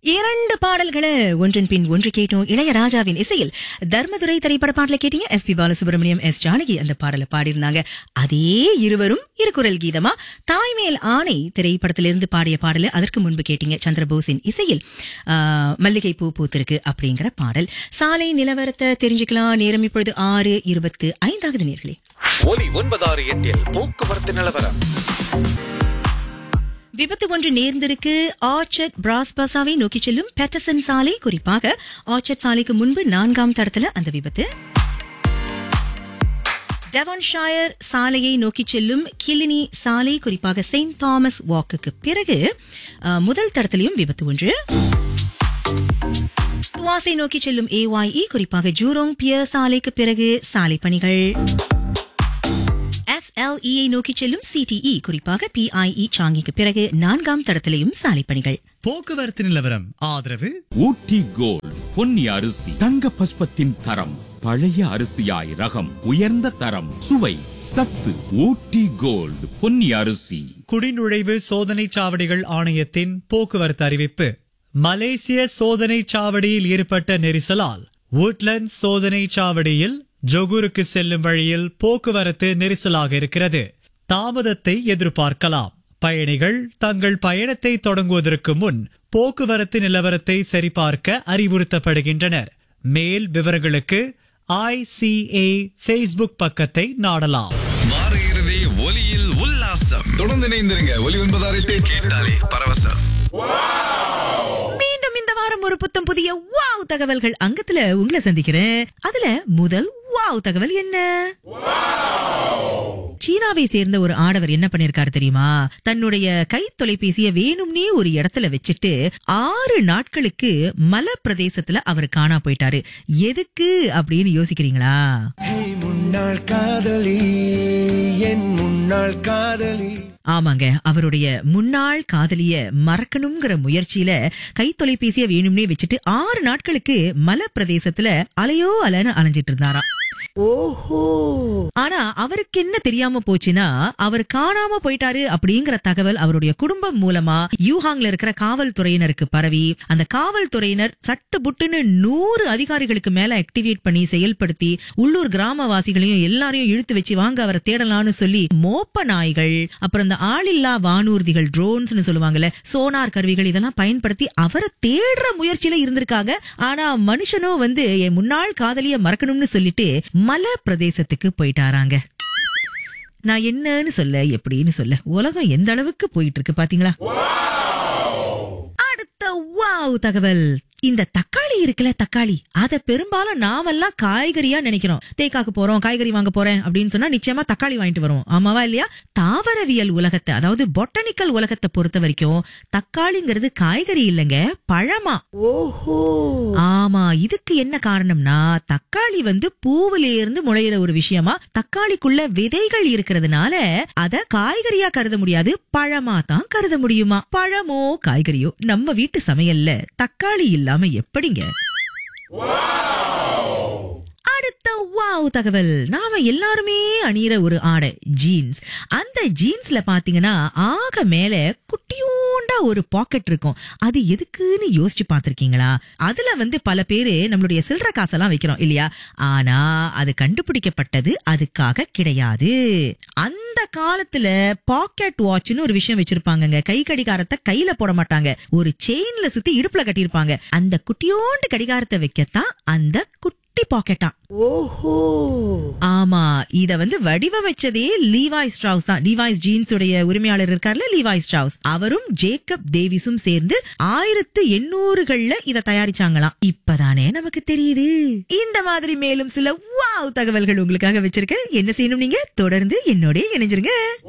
இரண்டு பாடல்களை ஒன்றன் பின் ஒன்று கேட்டோம் இளையராஜாவின் இசையில் தர்மதுரை திரைப்பட பாடலை கேட்டீங்க S P Balasubrahmanyam S Janaki அந்த பாடலை பாடியிருந்தாங்க அதே இருவரும் இருகுரல் கீதமா தாய்மேல் ஆணை திரைப்படத்திலிருந்து பாடிய பாடலை அதற்கு முன்பு கேட்டீங்க சந்திரபோஸின் இசையில் ஆ, மல்லிகை பூ பூத்திருக்கு அப்படிங்கிற பாடல் சாலை நிலவரத்தை தெரிஞ்சுக்கலாம் நேரம் இப்பொழுது ஆறு இருபத்து ஐந்தாவது நேர்களே ஒலி ஒன்பதாறு எட்டில் போக்குவரத்து நிலவரம் விபத்து ஒன்று நேர்ந்திருக்கு ஆர்ச்சர்ட் பிராஸ் பசாவை நோக்கி செல்லும் பெட்டசன் சாலை குறிப்பாக ஆர்ச்சர்ட் சாலைக்கு முன்பு நான்காம் தடத்துல அந்த விபத்து டெவான்ஷாயர் சாலையை நோக்கி செல்லும் கிளினி சாலை குறிப்பாக செயின்ட் தாமஸ் வாக்குக்கு பிறகு அஹ், முதல் தடத்திலையும் விபத்து ஒன்று துவாசை நோக்கி செல்லும் ஏஒய்இ குறிப்பாக ஜூரோங் பியர் சாலைக்கு பிறகு சாலை பணிகள் SLE ஐ நோக்கி செல்லும் சிடிஇ குறிப்பாக பிஐஇ சாங்கிக்கு பிறகு நான்காம் தடத்திலையும் சாலை பணிகள் போக்குவரத்து நிலவரம் ஆதரவு ஊட்டி கோல்ட் பொன்னி அரிசி தங்க பஸ்பத்தின் தரம் பழைய அரிசியாய் ரகம் உயர்ந்த தரம் சுவை சத்து ஊட்டி கோல்ட் பொன்னி அரிசி குடிநுழைவு சோதனை சாவடிகள் ஆணையத்தின் போக்குவரத்து அறிவிப்பு மலேசிய சோதனை சாவடியில் ஏற்பட்ட நெரிசலால் woodland சோதனை சாவடியில் ஜொகூருக்கு செல்லும் வழியில் போக்குவரத்து நெரிசலாக இருக்கிறது தாமதத்தை எதிர்பார்க்கலாம் பயணிகள் தங்கள் பயணத்தை தொடங்குவதற்கு முன் போக்குவரத்து நிலவரத்தை சரிபார்க்க அறிவுறுத்தப்படுகின்றனர் மேல் விவரங்களுக்கு ஐசிஏ ஃபேஸ்புக் பக்கத்தை நாடலாம் வார இறுதி ஒலியில் உல்லாசம் தொடர்ந்து இணைந்திருங்க ஒலி ஒன்பதாறு எட்டு கேட்டாலே பரவசம் மீண்டும் இந்த வாரம் ஒரு புத்தம் புதிய வாவ் தகவல்கள் அங்கத்துல உங்களை சந்திக்கிறேன் அதுல முதல் வாவ் தகவல் என்ன சீனாவை சேர்ந்த ஒரு ஆடவர் என்ன பண்ணிருக்காரு தெரியுமா தன்னுடைய கை தொலைபேசிய வேணும்னே ஒரு இடத்துல வச்சுட்டு ஆறு நாட்களுக்கு மலை பிரதேசத்துல அவர் காணா போயிட்டாரு எதுக்கு அப்படின்னு யோசிக்கிறீங்களா ஹே முன்னாள் காதலி என் முன்னாள் காதலி ஆமாங்க அவருடைய முன்னாள் காதலிய மறக்கணுங்கிற முயற்சியில கை தொலைபேசிய வேணும்னே வச்சுட்டு ஆறு நாட்களுக்கு மலை பிரதேசத்துல அலையோ அலைன்னு அலைஞ்சிட்டு இருந்தாராம் ஓஹோ ஆனா அவருக்கு என்ன தெரியாம போச்சுன்னா அவர் காணாம போயிட்டாரு அப்படிங்கிற தகவல் அவருடைய குடும்பம் மூலமா யூஹாங்ல இருக்கிற காவல்துறையினருக்கு பரவி அந்த காவல்துறையினர் சட்டு புட்டுன்னு நூறு அதிகாரிகளுக்கு மேல ஆக்டிவேட் பண்ணி செயல்படுத்தி உள்ளூர் கிராமவாசிகளையும் எல்லாரையும் இழுத்து வச்சு வாங்க அவரை தேடலாம்னு சொல்லி மோப்ப நாய்கள் அப்புறம் இந்த ஆளில்லா வானூர்திகள் ட்ரோன்ஸ்னு சொல்லுவாங்கல்ல சோனார் கருவிகள் இதெல்லாம் பயன்படுத்தி அவரை தேடுற முயற்சியில இருந்திருக்காங்க ஆனா மனுஷனோ வந்து என் முன்னாள் காதலிய மறக்கணும்னு சொல்லிட்டு மலை பிரதேசத்துக்கு போயிட்டாராங்க நான் என்னன்னு சொல்ல எப்படின்னு சொல்ல உலகம் எந்த அளவுக்கு போயிட்டு இருக்கு பாத்தீங்களா அடுத்த வாவ் தகவல் இந்த தக்காளி இருக்குல்ல தக்காளி அத பெரும்பாலும் நாமெல்லாம் காய்கறியா நினைக்கிறோம் தேக்காக்கு போறோம் காய்கறி வாங்க போறேன் அப்படின்னு சொன்னா நிச்சயமா தக்காளி வாங்கிட்டு வருவோம் ஆமாவா இல்லையா தாவரவியல் உலகத்தை அதாவது பொட்டனிக்கல் உலகத்தை பொறுத்த வரைக்கும் தக்காளிங்கிறது காய்கறி இல்லைங்க பழமா ஓஹோ ஆமா இதுக்கு என்ன காரணம்னா தக்காளி வந்து பூவில இருந்து முளையிற ஒரு விஷயமா தக்காளிக்குள்ள விதைகள் இருக்கிறதுனால அத காய்கறியா கருத முடியாது பழமா தான் கருத முடியுமா பழமோ காய்கறியோ நம்ம வீட்டு சமையல்ல தக்காளி இல்லாம எப்படிங்க அடுத்த வாவ் தகவல் நாம எல்லாருமே அணியிற ஒரு ஆடை ஜீன்ஸ் அந்த ஜீன்ஸ்ல பாத்தீங்கன்னா ஆக மேல குட்டியூண்டா ஒரு பாக்கெட் இருக்கும் அது எதுக்குன்னு யோசிச்சு பார்த்திருக்கீங்களா அதுல வந்து பல பேரு நம்மளுடைய சில்லற காசெல்லாம் வைக்கிறோம் இல்லையா ஆனா அது கண்டுபிடிக்கப்பட்டது அதுக்காக கிடையாது அந்த காலத்துல பாக்கெட் வாட்ச்னு ஒரு விஷயம் வச்சிருப்பாங்கங்க கை கடிகாரத்தை கையில போட மாட்டாங்க ஒரு செயின்ல சுத்தி இடுப்புல கட்டியிருப்பாங்க அந்த குட்டியோண்டு கடிகாரத்தை வைக்கத்தான் அந்த குட்டி பாக்கெட்டா ஓஹோ ஆமா இத வந்து வடிவமைச்சதே லீவாய் ஸ்ட்ராஸ் தான் லீவாய்ஸ் ஜீன்ஸ் உடைய உரிமையாளர் இருக்கார்ல லீவாய் ஸ்ட்ராஸ் அவரும் ஜேக்கப் டேவிஸும் சேர்ந்து ஆயிரத்து எண்ணூறுகள்ல இத தயாரிச்சாங்களாம் இப்பதானே நமக்கு தெரியுது இந்த மாதிரி மேலும் சில வாவ் தகவல்கள் உங்களுக்காக வச்சிருக்கேன் என்ன செய்யணும் நீங்க தொடர்ந்து என்னோட இணைஞ்சிருங்க